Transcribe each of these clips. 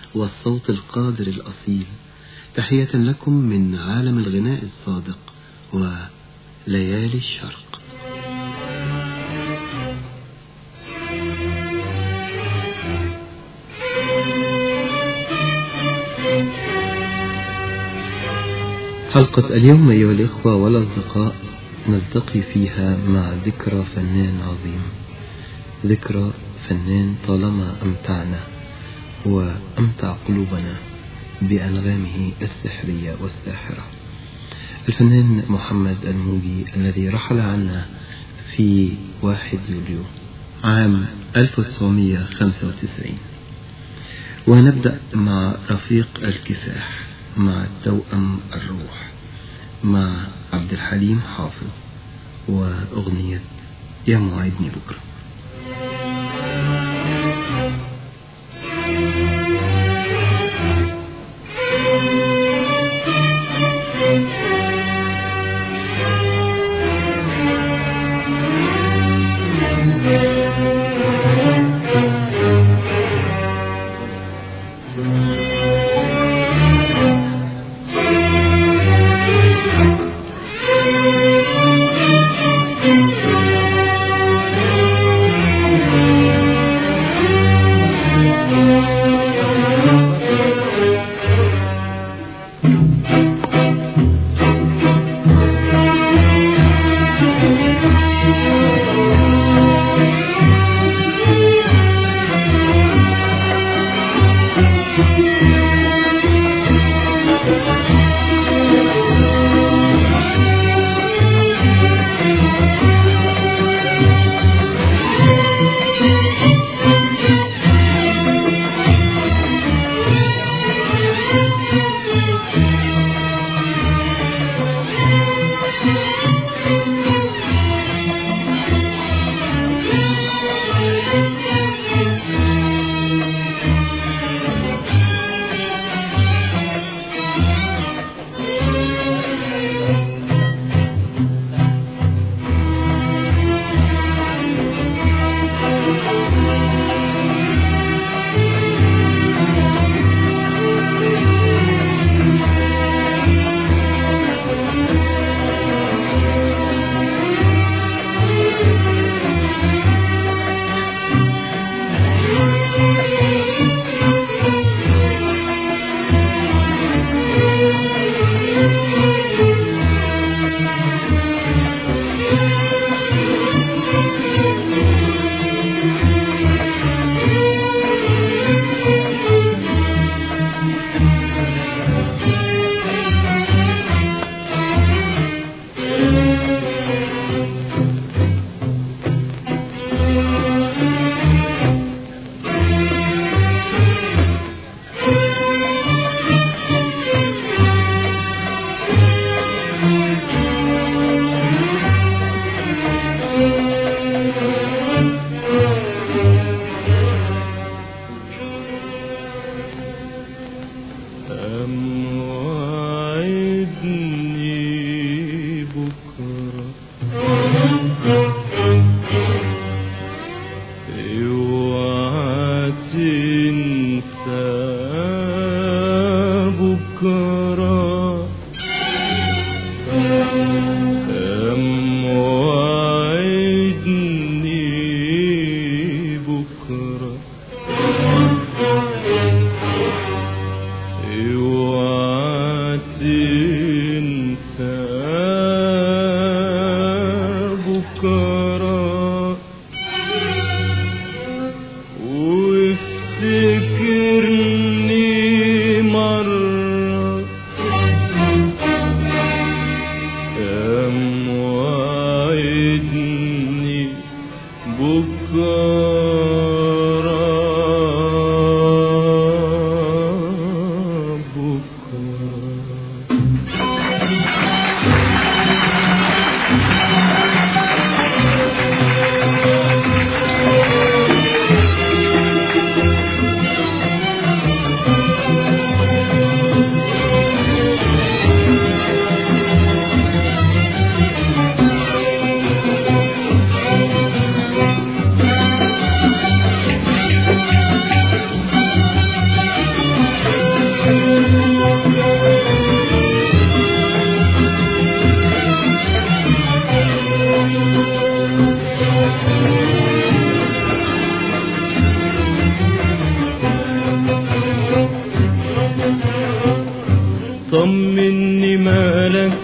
والصوت القادر الأصيل تحية لكم من عالم الغناء الصادق وليالي الشرق حلقة اليوم أيها الإخوة والأصدقاء نلتقي فيها مع ذكرى فنان عظيم ذكرى فنان طالما أمتعنا وأمتع قلوبنا بأنغامه السحرية والساحرة الفنان محمد الموجي الذي رحل عنا في واحد يوليو عام 1995 ونبدأ مع رفيق الكفاح مع توأم الروح مع عبد الحليم حافظ وأغنية يا موعدني بكرة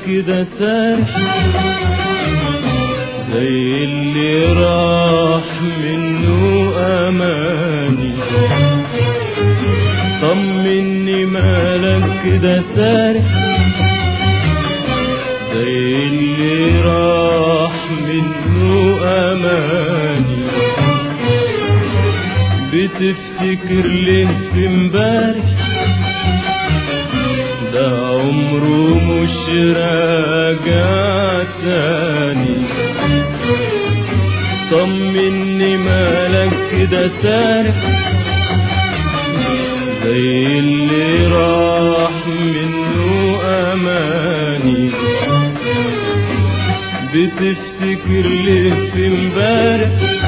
كده سارح زي اللي راح منه أماني طمني مالك كده سارح زي اللي راح منه أماني بتفتكر ليه في امبارح ده عمره مش راجع تاني طمني مالك كده سارح زي اللي راح منه أماني بتفتكر ليه في امبارح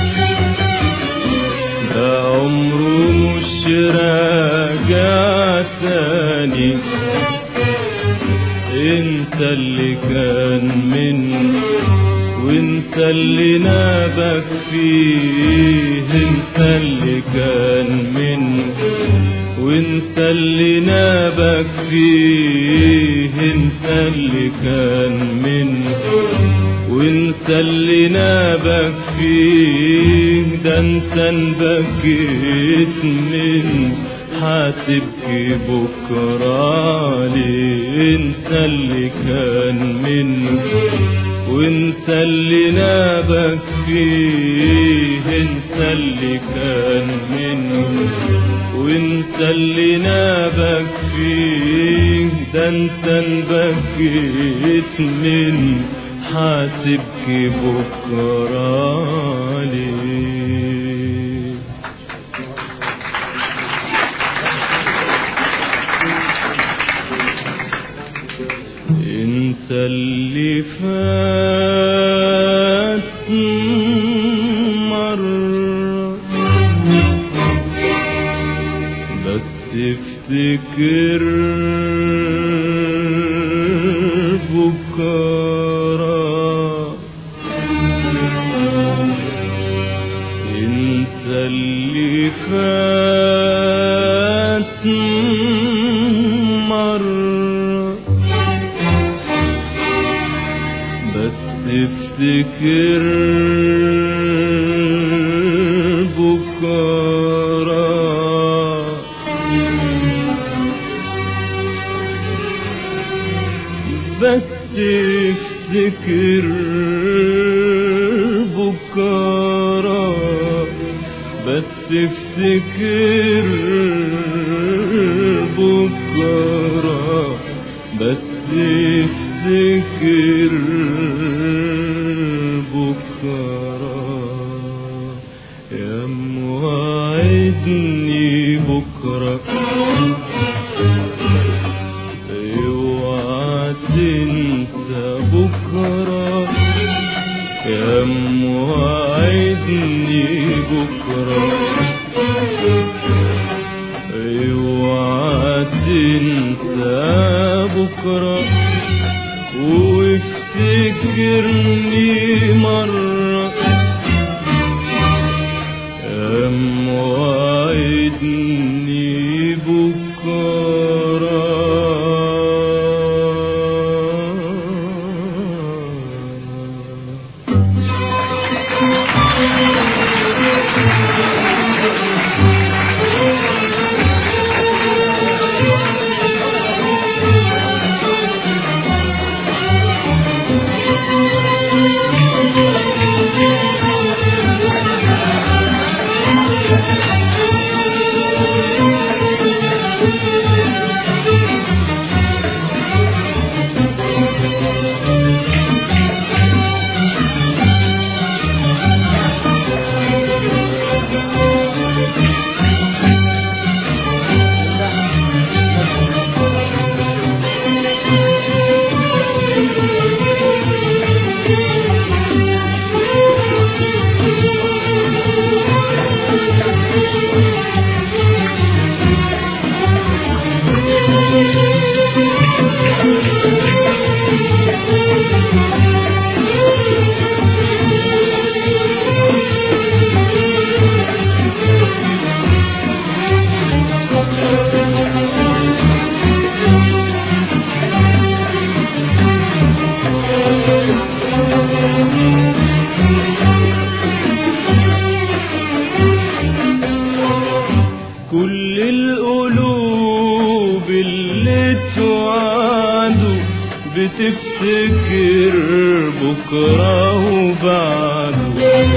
ده عمره مش راجع تاني انت اللي كان منه وانت اللي نابك فيه انت اللي كان منه وانت اللي نابك فيه انت اللي كان منه وانت اللي نابك فيه ده انت انبكيت منه هتبكي بكرة ليه انت اللي كان منه وانت اللي نابك فيه انت اللي كان منه وانت اللي نابك فيه ده انت انبكيت منه هتبكي بكرة ليه انسى اللي فات مرة بس افتكر بكرة انسى اللي فات مرة بس افتكر بكرة بس افتكر بكرة بس افتكر بكرة بس افتكر بكرة يا موعدني بكرة اوعى تنسى بكرة يا موعدني بكرة اوعى تنسى بكرة وافتكرني مرة يا موعدني بكرة بتفتكر بكرة وبعده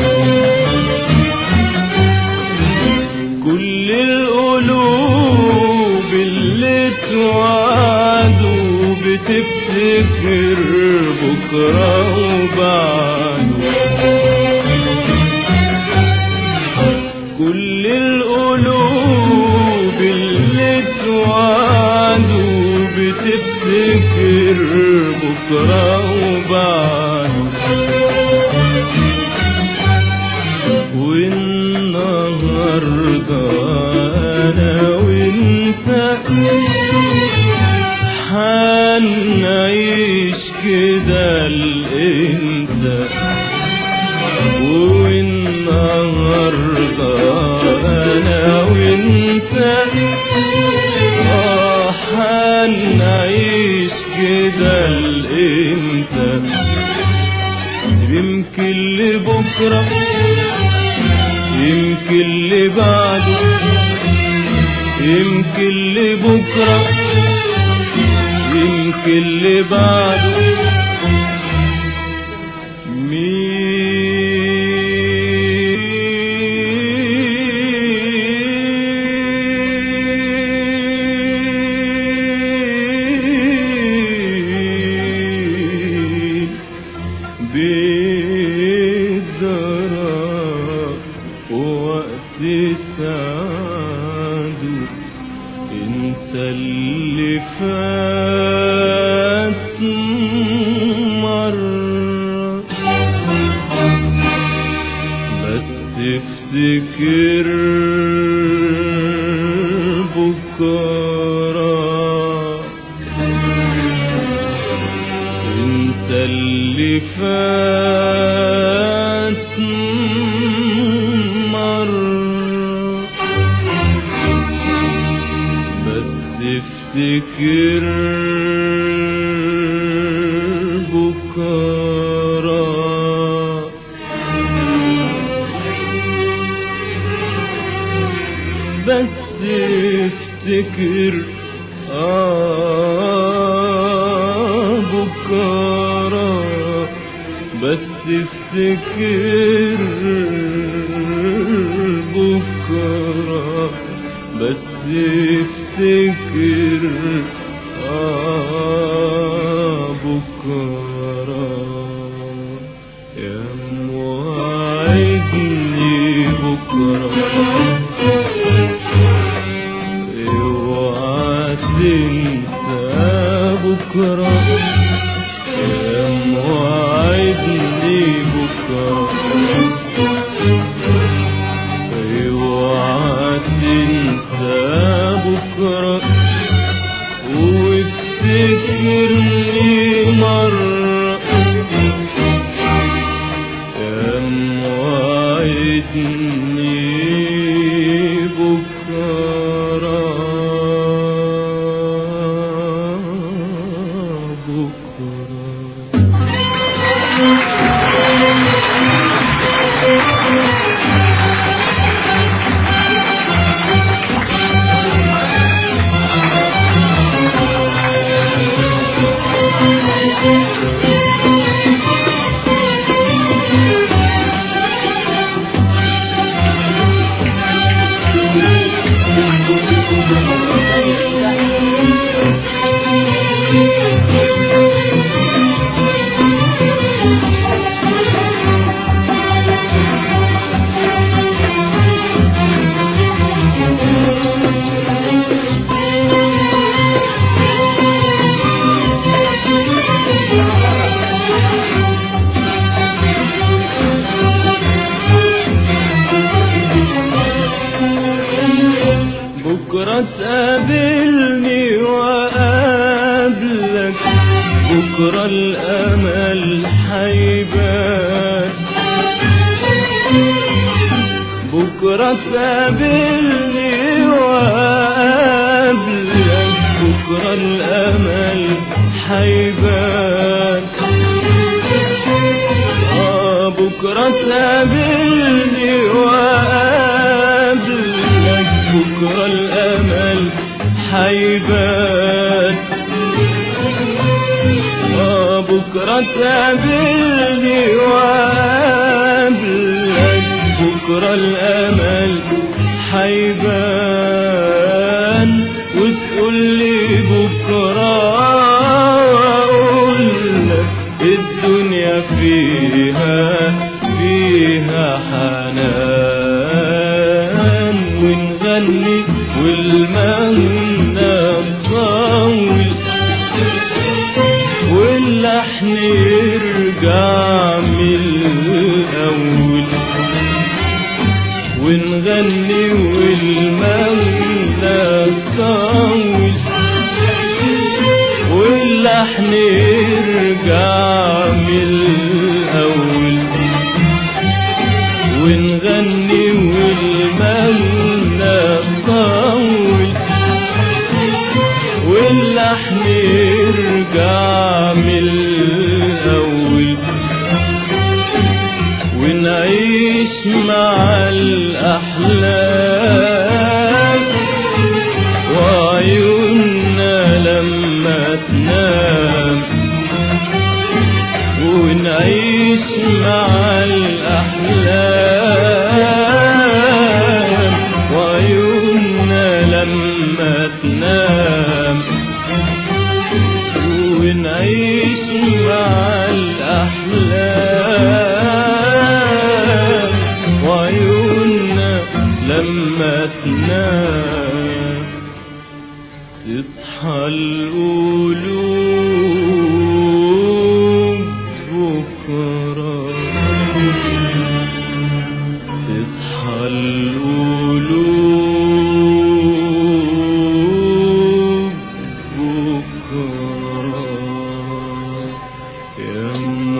كل القلوب اللي توعدوا بتفتكر بكرة وبعده كل القلوب اللي توعدوا بتفتكر بكرة وبعده والنهاردة أنا وأنت حنعيش كده لإمتى والنهاردة أنا وأنت آه حنعيش كده لإمتى يمكن لبكرة يمكن لبعده يمكن لبكرة يمكن لبعده مين بالدرا وقت سعده انسى اللي فات مرة بس افتكر بكره انت اللي فات مرة بس افتكر بكرة بس افتكر آه بكرة بس افتكر بكرة بس افتكر آه بكرة يا موعدني بكرة اوعى تنسى بكرة يا موعدني بكرة اوعى تنسى بكرة وافتكرني مرة يا موعدني بكرة بكرة بكرة تقابلني وأقابلك بكرة الأمل حيبان بكرة تقابلني وأقابلك بكرة الأمل حيبان آه بكرة تقابلني وأقابلك بكرة الأمل حيبان بكرة تقابلني وقابلك بكرة الأمل حيبان وتقولي بكرة أقولك الدنيا فيها فيها حنان ونغني والمغنى تطول واللحن يرجع من الأول ونغني والمغنى تطول واللحن يرجع من الأول ونغني والمغنى تطول واللحن يرجع من الأول ونعيش مع الأحلام وعيوننا لما تنام ونعيش مع الأحلام وعيوننا لما تنام ونعيش مع الأحلام وعيوننا لما تنام تصحى القلوب بكرة تصحى القلوب بكرة يا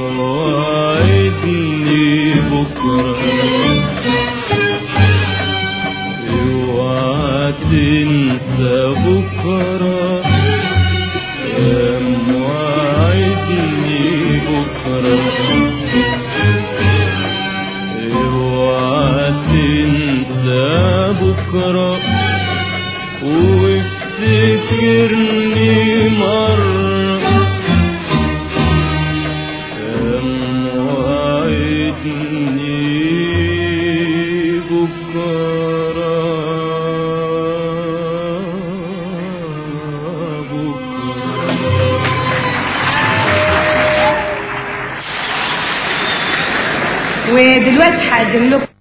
موعدني بكرة اوعى تنسى بكرة يا موعدني بكرة اوعى تنسى بكرة وافتكرني مرة يا موعدني بكرة بكرة ودلوقتي هقدم لكم